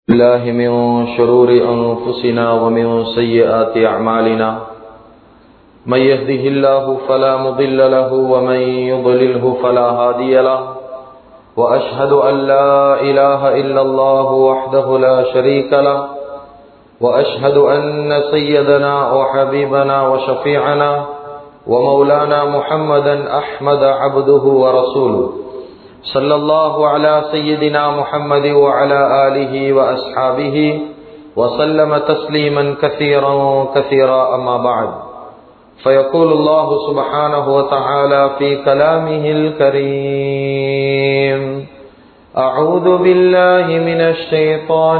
الله من شرور أنفسنا ومن سيئات أعمالنا من يهده الله فلا مضل له ومن يضلله فلا هادي له وأشهد أن لا إله إلا الله وحده لا شريك له وأشهد أن سيدنا وحبيبنا وشفيعنا ومولانا محمدا أحمد عبده ورسوله صلى الله على سيدنا محمد وعلى آله وأصحابه وسلم تسليما كثيرا كثيرا أما بعد فيقول الله سبحانه وتعالى في كلامه الكريم أعوذ بالله من الشيطان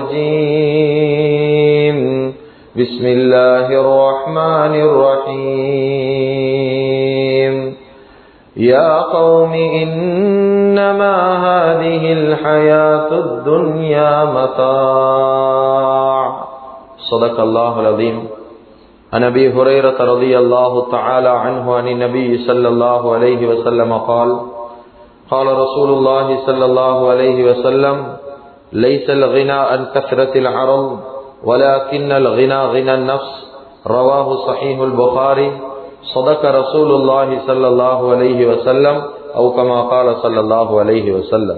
الرجيم بسم الله الرحمن الرحيم يا قوم إنما هذه الحياة الدنيا متاع صدق الله العظيم عن أبي هريرة رضي الله تعالى عنه عن النبي صلى الله عليه وسلم قال قال رسول الله صلى الله عليه وسلم ليس الغنى عن كثرة العرض ولكن الغنى غنى النفس رواه صحيح البخاري صدق رسول الله صلى الله عليه وسلم أو كما قال صلى الله عليه وسلم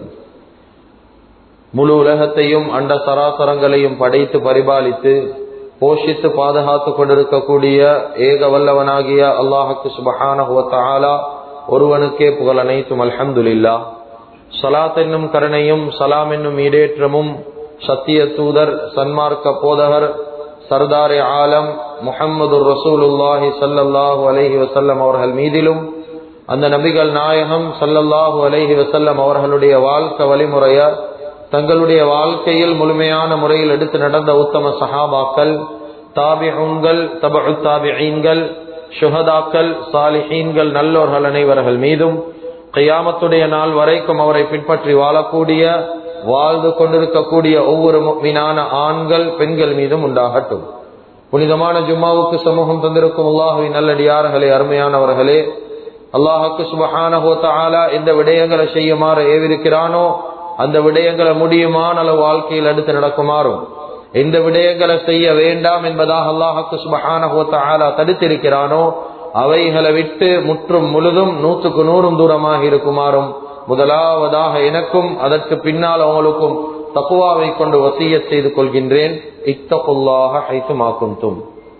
முழு உலகத்தையும் அண்ட சராசரங்களையும் படைத்து பரிபாலித்து போஷித்து பாதுகாத்து கொண்டிருக்கக்கூடிய ஏக வல்லவனாகிய அல்லாஹுக்கு சுபஹானஹுவத்தாலா ஒருவனுக்கே புகழ் அனைத்தும் அல்ஹம்துலில்லா சலாத் என்னும் கருணையும் சலாம் என்னும் ஈடேற்றமும் சத்திய தூதர் சன்மார்க்க போதகர் சர்தாரே ஆலம் முஹம்மது ரசூலுல்லாஹி சல்லல்லாஹு அலஹி வசல்லம் அவர்கள் மீதிலும் அந்த நபிகள் நாயகம் சல்லல்லாஹு அலஹி வசல்லம் அவர்களுடைய வாழ்க்கை வழிமுறைய தங்களுடைய வாழ்க்கையில் முழுமையான முறையில் எடுத்து நடந்த உத்தம சஹாபாக்கள் தாபிஹூன்கள் தபு தாபிஹீன்கள் சுஹதாக்கள் சாலிஹீன்கள் நல்லோர்கள் அனைவர்கள் மீதும் கையாமத்துடைய நாள் வரைக்கும் அவரை பின்பற்றி வாழக்கூடிய வாழ்ந்து கொண்டிருக்கக்கூடிய ஒவ்வொரு மீனான ஆண்கள் பெண்கள் மீதும் உண்டாகட்டும் புனிதமான ஜும்மாவுக்கு சமூகம் தந்திருக்கும் அல்லாஹுவின் நல்லடியார்களே அருமையானவர்களே அல்லாஹுக்கு சுபஹானஹோத்தாலா எந்த விடயங்களை செய்யுமாறு ஏவிருக்கிறானோ அந்த விடயங்களை முடியுமான அளவு வாழ்க்கையில் எடுத்து நடக்குமாறும் எந்த விடயங்களை செய்ய வேண்டாம் என்பதாக அல்லாஹுக்கு சுபஹானஹோத்தாலா தடுத்திருக்கிறானோ அவைகளை விட்டு முற்றும் முழுதும் நூற்றுக்கு நூறும் தூரமாக இருக்குமாறும் முதலாவதாக எனக்கும் அதற்கு பின்னால் அவங்களுக்கும் தக்குவாவை கொண்டு வசிய செய்து கொள்கின்றேன் இத்தகுல்லாக ஹைத்துமாக்கும் தும்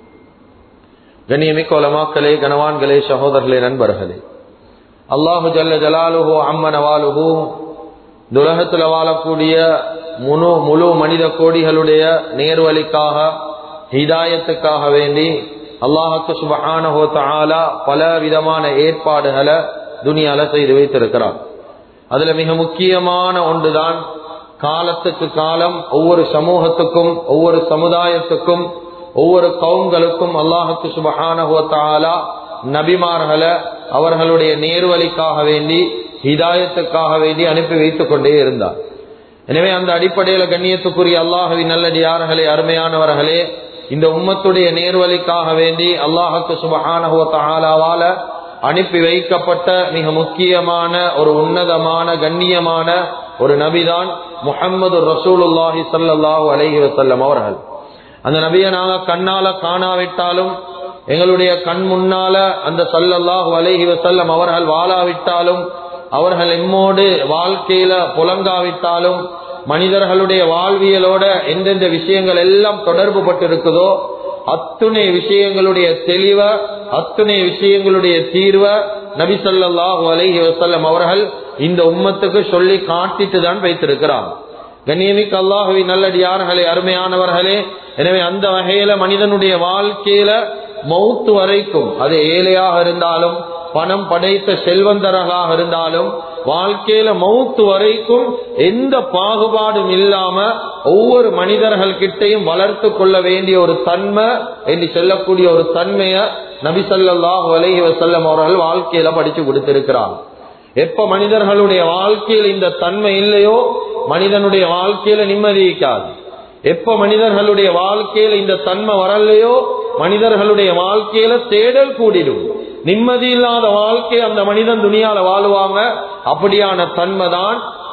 கண்ணியமிக்க உலமாக்களே கனவான்களே சகோதரர்களே நண்பர்களே அல்லாஹு ஜல்ல ஜலாலுஹோ அம்மனவாலுஹோ துலகத்துல வாழக்கூடிய முழு முழு மனித கோடிகளுடைய நேர்வழிக்காக ஹிதாயத்துக்காக வேண்டி அல்லாஹுக்கு சுபஹானஹோ தாலா பல விதமான ஏற்பாடுகளை துனியால செய்து வைத்திருக்கிறார் அதுல மிக முக்கியமான ஒன்றுதான் காலத்துக்கு காலம் ஒவ்வொரு சமூகத்துக்கும் ஒவ்வொரு சமுதாயத்துக்கும் ஒவ்வொரு கவுங்களுக்கும் அல்லாஹுக்கு சுபஹானஹுவத்தாலா நபிமார்களை அவர்களுடைய நேர்வழிக்காக வேண்டி ஹிதாயத்துக்காக வேண்டி அனுப்பி வைத்துக் கொண்டே இருந்தார் எனவே அந்த அடிப்படையில கண்ணியத்துக்குரிய அல்லாஹுவின் நல்லடியார்களே அருமையானவர்களே இந்த உம்மத்துடைய நேர்வழிக்காக வேண்டி அல்லாஹுக்கு சுபஹானஹுவத்தாலாவால அனுப்பி வைக்கப்பட்ட மிக முக்கியமான ஒரு உன்னதமான கண்ணியமான ஒரு நபிதான் முகம்மது ரசூலுல்லாஹி சல்லாஹூ அலஹி வசல்லம் அவர்கள் அந்த நபியை நாங்க கண்ணால காணாவிட்டாலும் எங்களுடைய கண் முன்னால அந்த சல்லல்லாஹு அலஹி வசல்லம் அவர்கள் வாழாவிட்டாலும் அவர்கள் எம்மோடு வாழ்க்கையில புலங்காவிட்டாலும் மனிதர்களுடைய வாழ்வியலோட எந்தெந்த விஷயங்கள் எல்லாம் தொடர்பு பட்டு இருக்குதோ அத்துணை விஷயங்களுடைய தெளிவ அத்துணை விஷயங்களுடைய தீர்வ நபி சொல்லாஹு அலஹி வசல்லம் அவர்கள் இந்த உம்மத்துக்கு சொல்லி காட்டிட்டு தான் வைத்திருக்கிறார் கண்ணியமிக்கு அல்லாஹுவி நல்லடியார்களே அருமையானவர்களே எனவே அந்த வகையில மனிதனுடைய வாழ்க்கையில மௌத்து வரைக்கும் அது ஏழையாக இருந்தாலும் பணம் படைத்த செல்வந்தராக இருந்தாலும் வாழ்க்கையில மௌத்து வரைக்கும் எந்த பாகுபாடும் இல்லாம ஒவ்வொரு மனிதர்கள் கிட்டையும் வளர்த்து கொள்ள வேண்டிய ஒரு தன்மை என்று சொல்லக்கூடிய ஒரு தன்மைய நபிசல்லாஹு அலஹி வசல்லம் அவர்கள் வாழ்க்கையில படிச்சு கொடுத்திருக்கிறார் எப்ப மனிதர்களுடைய வாழ்க்கையில் இந்த தன்மை இல்லையோ மனிதனுடைய வாழ்க்கையில நிம்மதி இருக்காது எப்ப மனிதர்களுடைய வாழ்க்கையில இந்த தன்மை வரலையோ மனிதர்களுடைய வாழ்க்கையில தேடல் கூடிடும் நிம்மதி இல்லாத வாழ்க்கை அந்த மனிதன் துணியால வாழுவாங்க அப்படியான தன்மை தான்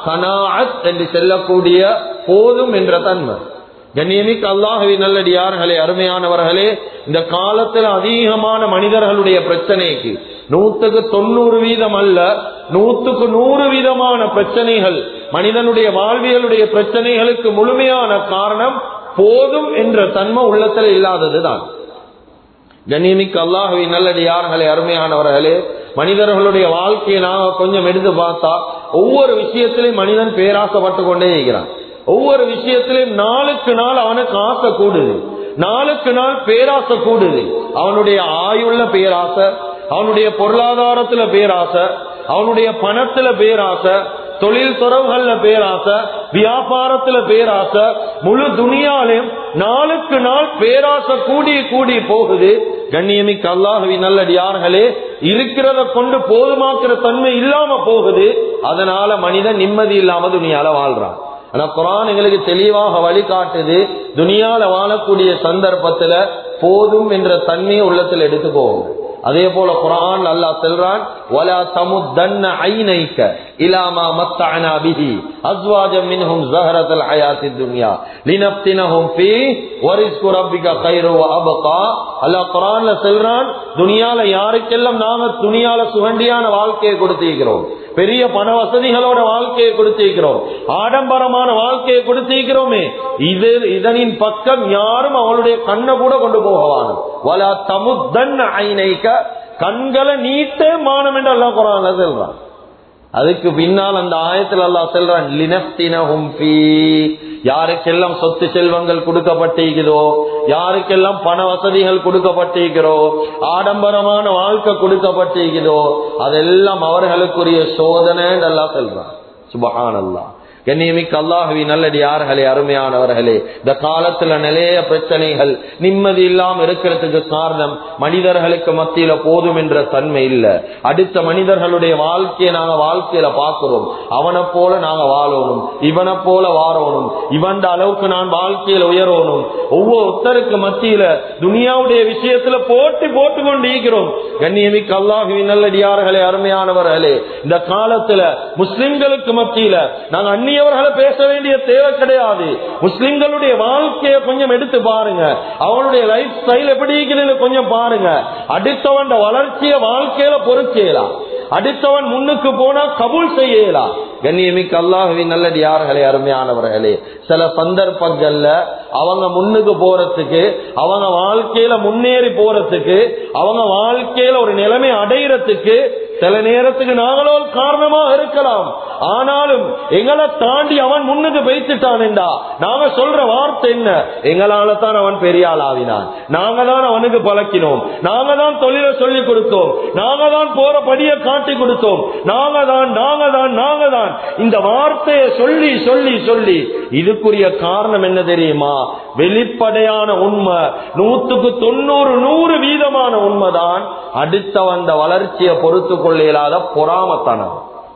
கனாஅத் என்று செல்லக்கூடிய போதும் என்ற தன்மை கண்ணியமிக்க அல்லாஹவி நல்லடியார்களே அருமையானவர்களே இந்த காலத்தில் அதிகமான மனிதர்களுடைய பிரச்சனைக்கு நூத்துக்கு தொண்ணூறு வீதம் அல்ல நூத்துக்கு நூறு வீதமான பிரச்சனைகள் மனிதனுடைய வாழ்வியலுடைய பிரச்சனைகளுக்கு முழுமையான காரணம் போதும் என்ற தன்மை உள்ளத்தில் இல்லாததுதான் கண்ணியமிக்க அல்லாஹவி நல்லடியார்களே அருமையானவர்களே மனிதர்களுடைய வாழ்க்கையை நாங்க கொஞ்சம் எடுத்து பார்த்தா ஒவ்வொரு விஷயத்திலையும் மனிதன் பேராசப்பட்டு கொண்டே இருக்கிறான் ஒவ்வொரு விஷயத்திலையும் நாளுக்கு நாள் அவனுக்கு ஆசை கூடுது நாளுக்கு நாள் பேராசை கூடுது அவனுடைய ஆயுள்ள பேராசை அவனுடைய பொருளாதாரத்துல பேராசை அவனுடைய பணத்துல பேராசை தொழில் துறவுகள்ல பேராசை வியாபாரத்துல பேராசை முழு துணியாலையும் நாளுக்கு நாள் பேராசை கூடி கூடி போகுது கண்ணியமிக்க அல்லாஹவி நல்லடியார்களே இருக்கிறத கொண்டு போதுமாக்குற தன்மை இல்லாம போகுது அதனால மனிதன் நிம்மதி இல்லாம துணியால வாழ்றான் ஆனா குரான் எங்களுக்கு தெளிவாக வழிகாட்டுது துனியால வாழக்கூடிய சந்தர்ப்பத்துல போதும் என்ற தன்மையை உள்ளத்தில் எடுத்துக்கோங்க அதே போல குரான் அல்லாஹ் செல்றான் வலா தமுத்தன்ன ஐனைக்க இலாமா மத்தஅனா பிஹி அஸ்வாஜம் மின்ஹும் ஸஹரத்துல் ஹயாத்தித் துன்யா லினஃப்தினஹும் ஃபீ வரிஸ்கு ரப்பிக கைரு வ அபகா அல்லாஹ் குரான்ல செல்றான் துனியால யாருக்கெல்லாம் நாம துனியால சுகண்டியான வாழ்க்கையை கொடுத்திருக்கிறோம் பெரிய பண வசதிகளோட வாழ்க்கையை கொடுத்திருக்கிறோம் ஆடம்பரமான வாழ்க்கையை கொடுத்திருக்கிறோமே இது இதனின் பக்கம் யாரும் அவளுடைய கண்ணை கூட கொண்டு போகவான் வலா தமுத்தன் ஐனைக்க கண்களை நீட்டே மானம் என்று அல்லாஹ் குரான்ல சொல்றான் அதுக்கு பின்னால் அந்த ஆயத்தில் அல்லாஹ் சொல்றான் லினஃப்தினஹும் ஃபீ யாருக்கெல்லாம் சொத்து செல்வங்கள் கொடுக்கப்பட்டிருக்கிறதோ யாருக்கெல்லாம் பண வசதிகள் கொடுக்கப்பட்டிருக்கிறோ ஆடம்பரமான வாழ்க்கை கொடுக்கப்பட்டிருக்கிறதோ அதெல்லாம் அவர்களுக்குரிய சோதனை அல்லாஹ் சொல்றான் சுபஹான் அல்லாஹ் கண்ணியமிக்க அல்லாஹவி நல்லடியார்களே அருமையானவர்களே இந்த காலத்துல நிறைய பிரச்சனைகள் நிம்மதி இல்லாம இருக்கிறதுக்கு காரணம் மனிதர்களுக்கு மத்தியில போதும் என்ற தன்மை இல்ல அடுத்த மனிதர்களுடைய வாழ்க்கையை நாங்க வாழ்க்கையில பார்க்கிறோம் அவனை போல நாங்க வாழணும் இவனை போல வாழணும் இவன் அளவுக்கு நான் வாழ்க்கையில உயரணும் ஒவ்வொருத்தருக்கு மத்தியில துனியாவுடைய விஷயத்துல போட்டி போட்டு கொண்டு இருக்கிறோம் கண்ணியமிக்க அல்லாஹுவி நல்லடியார்களே அருமையானவர்களே இந்த காலத்துல முஸ்லிம்களுக்கு மத்தியில நாங்க அந்நியவர்களை பேச வேண்டிய தேவை கிடையாது முஸ்லிம்களுடைய வாழ்க்கையை கொஞ்சம் எடுத்து பாருங்க அவனுடைய லைஃப் ஸ்டைல் எப்படி இருக்குதுன்னு கொஞ்சம் பாருங்க அடுத்தவன் வளர்ச்சிய வாழ்க்கையில பொறுக்கலாம் அடுத்தவன் முன்னுக்கு போனா கபூல் செய்யலாம் கண்ணியமிக்க அல்லாஹுவின் நல்லடியார்களே அருமையானவர்களே சில சந்தர்ப்பங்கள்ல அவங்க முன்னுக்கு போறதுக்கு அவங்க வாழ்க்கையில முன்னேறி போறதுக்கு அவங்க வாழ்க்கையில ஒரு நிலைமை அடையிறதுக்கு சில நேரத்துக்கு நாங்களோ காரணமாக இருக்கலாம் ஆனாலும் எங்களை தாண்டி அவன் முன்னுக்கு வைத்துட்டான்டா நாங்க சொல்ற வார்த்தை என்ன எங்களால தான் அவன் பெரிய ஆள் ஆவினான் நாங்க தான் அவனுக்கு பழக்கினோம் நாங்க தான் தொழிலை சொல்லி கொடுத்தோம் நாங்க தான் போற படியை காட்டி கொடுத்தோம் நாங்க தான் நாங்க தான் நாங்க தான் இந்த வார்த்தையை சொல்லி சொல்லி சொல்லி இதுக்குரிய காரணம் என்ன தெரியுமா வெளிப்படையான உண்மை நூத்துக்கு தொண்ணூறு நூறு வீதமான உண்மைதான் அடுத்த வந்த வளர்ச்சியை பொறுத்து கொள்ள இயலாத பொறாமத்தனம்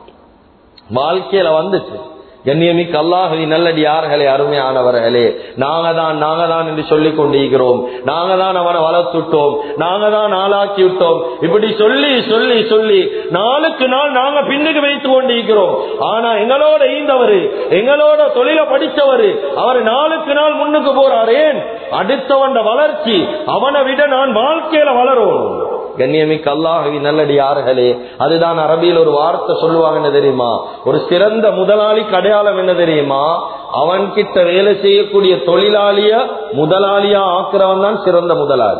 வாழ்க்கையில வந்துச்சு கண்ணியமிக்க அல்லாஹவி நல்லடி யார்களே அருமையானவர்களே நாங்க தான் நாங்க தான் என்று சொல்லிக் கொண்டிருக்கிறோம் நாங்க தான் அவனை வளர்த்துட்டோம் நாங்க தான் ஆளாக்கி விட்டோம் இப்படி சொல்லி சொல்லி சொல்லி நாளுக்கு நாள் நாங்க பின்னுக்கு வைத்து கொண்டிருக்கிறோம் ஆனா எங்களோட ஈந்தவரு எங்களோட தொழில படிச்சவரு அவர் நாளுக்கு நாள் முன்னுக்கு போறார் ஏன் அடுத்தவன் வளர்ச்சி அவனை விட நான் வாழ்க்கையில வளரும் கண்ணியமிக்க அல்லாஹவி நல்லடியார்களே அதுதான் அரபியில் ஒரு வார்த்தை சொல்லுவாங்க என்ன தெரியுமா ஒரு சிறந்த முதலாளிக்கு அடையாளம் என்ன தெரியுமா அவன் கிட்ட வேலை செய்யக்கூடிய தொழிலாளிய முதலாளியா ஆக்குறவன் தான் சிறந்த முதலாளி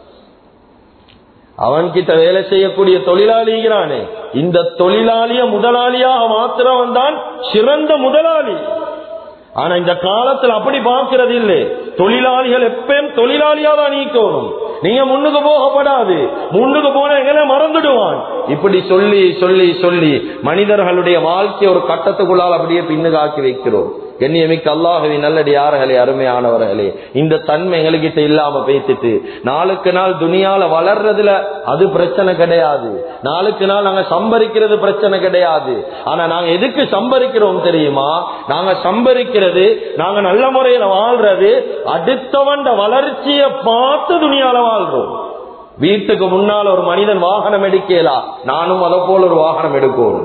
அவன் கிட்ட வேலை செய்யக்கூடிய தொழிலாளிகிறானே இந்த தொழிலாளிய முதலாளியாக மாத்திரவன் தான் சிறந்த முதலாளி ஆனா இந்த காலத்துல அப்படி பார்க்கிறது இல்லை தொழிலாளிகள் எப்பயும் தொழிலாளியா தான் நீக்கணும் நீங்க முன்னுக்கு போகப்படாது முன்னுக்கு போன எங்களை மறந்துடுவான் இப்படி சொல்லி சொல்லி சொல்லி மனிதர்களுடைய வாழ்க்கை ஒரு கட்டத்துக்குள்ளால் அப்படியே பின்னுக்கு ஆக்கி வைக்கிறோம் கண்ணியமிக்க அல்லாஹவி நல்லடி யார்களே அருமையானவர்களே இந்த தன்மை எங்ககிட்ட இல்லாம பேசிட்டு நாளுக்கு நாள் துணியால வளர்றதுல அது பிரச்சனை கிடையாது நாளுக்கு நாள் நாங்க சம்பரிக்கிறது பிரச்சனை கிடையாது ஆனா நாங்க எதுக்கு சம்பரிக்கிறோம் தெரியுமா நாங்க சம்பரிக்கிறது நாங்க நல்ல முறையில வாழ்றது அடுத்தவன் வளர்ச்சியை பார்த்து துணியால வாழ்றோம் வீட்டுக்கு முன்னால் ஒரு மனிதன் வாகனம் எடுக்கலாம் நானும் அதை போல ஒரு வாகனம் எடுக்கணும்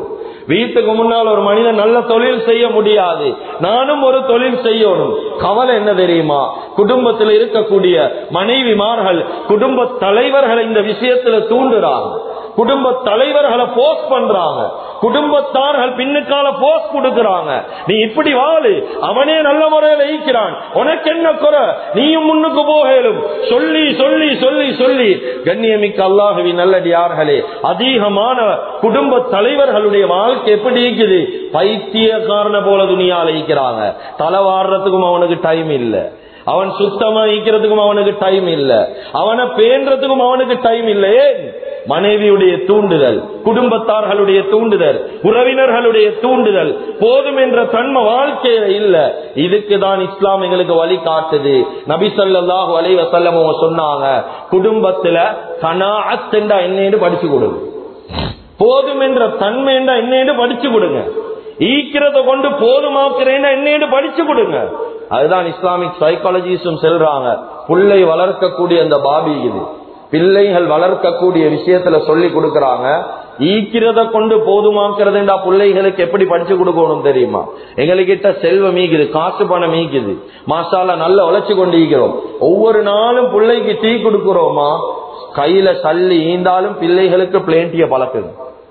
வீட்டுக்கு முன்னால் ஒரு மனிதன் நல்ல தொழில் செய்ய முடியாது நானும் ஒரு தொழில் செய்யணும் கவலை என்ன தெரியுமா குடும்பத்தில் இருக்கக்கூடிய மனைவிமார்கள் குடும்ப தலைவர்களை இந்த விஷயத்துல தூண்டுறாங்க குடும்ப தலைவர்களை போஸ்ட் பண்றாங்க குடும்பத்தார்கள் பின்னுக்கால போஸ்ட் கொடுக்கறாங்க நீ இப்படி வாழு அவனே நல்ல முறையில் ஈக்கிறான் உனக்கு என்ன குறை நீயும் முன்னுக்கு போகலும் சொல்லி சொல்லி சொல்லி சொல்லி கண்ணியமிக்க அல்லாஹவி நல்லடியார்களே அதிகமான குடும்ப தலைவர்களுடைய வாழ்க்கை எப்படி இருக்குது பைத்தியக்காரன போல துணியால ஈக்கிறாங்க தலை வாடுறதுக்கும் அவனுக்கு டைம் இல்லை அவன் சுத்தமா ஈக்கிறதுக்கும் அவனுக்கு டைம் இல்ல அவனை பேன்றதுக்கும் அவனுக்கு டைம் இல்லை ஏன் மனைவியுடைய தூண்டுதல் குடும்பத்தார்களுடைய தூண்டுதல் உறவினர்களுடைய தூண்டுதல் போதும் என்ற தன்மை வாழ்க்கையில இல்ல இதுக்கு தான் இஸ்லாம் எங்களுக்கு வழி காட்டுது நபி ஸல்லல்லாஹு அலைஹி வஸல்லம் அவங்க சொன்னாங்க குடும்பத்துல கனாஅத்தண்டா என்னன்னு படிச்சு கொடுங்க போதும் என்ற தன்மை என்றா என்னன்னு படிச்சு கொடுங்க ஈக்கிறத கொண்டு போதுமாக்குறேன்னா என்னன்னு படிச்சு கொடுங்க அதுதான் இஸ்லாமிக் சைக்காலஜிஸ்டும் செல்றாங்க புள்ளை வளர்க்கக்கூடிய அந்த பாபி இது பிள்ளைகள் வளர்க்கக்கூடிய விஷயத்துல சொல்லி கொடுக்கறாங்க ஈக்கிறத கொண்டு போதுமாக்குறதுண்டா பிள்ளைகளுக்கு எப்படி படிச்சு கொடுக்கணும் தெரியுமா எங்ககிட்ட செல்வம் மீக்குது காசு பணம் மீக்குது மாசால நல்ல உழைச்சு கொண்டு ஈக்கிறோம் ஒவ்வொரு நாளும் பிள்ளைக்கு டீ கொடுக்கிறோமா கையில சல்லி ஈந்தாலும் பிள்ளைகளுக்கு பிளேண்டிய பழக்குது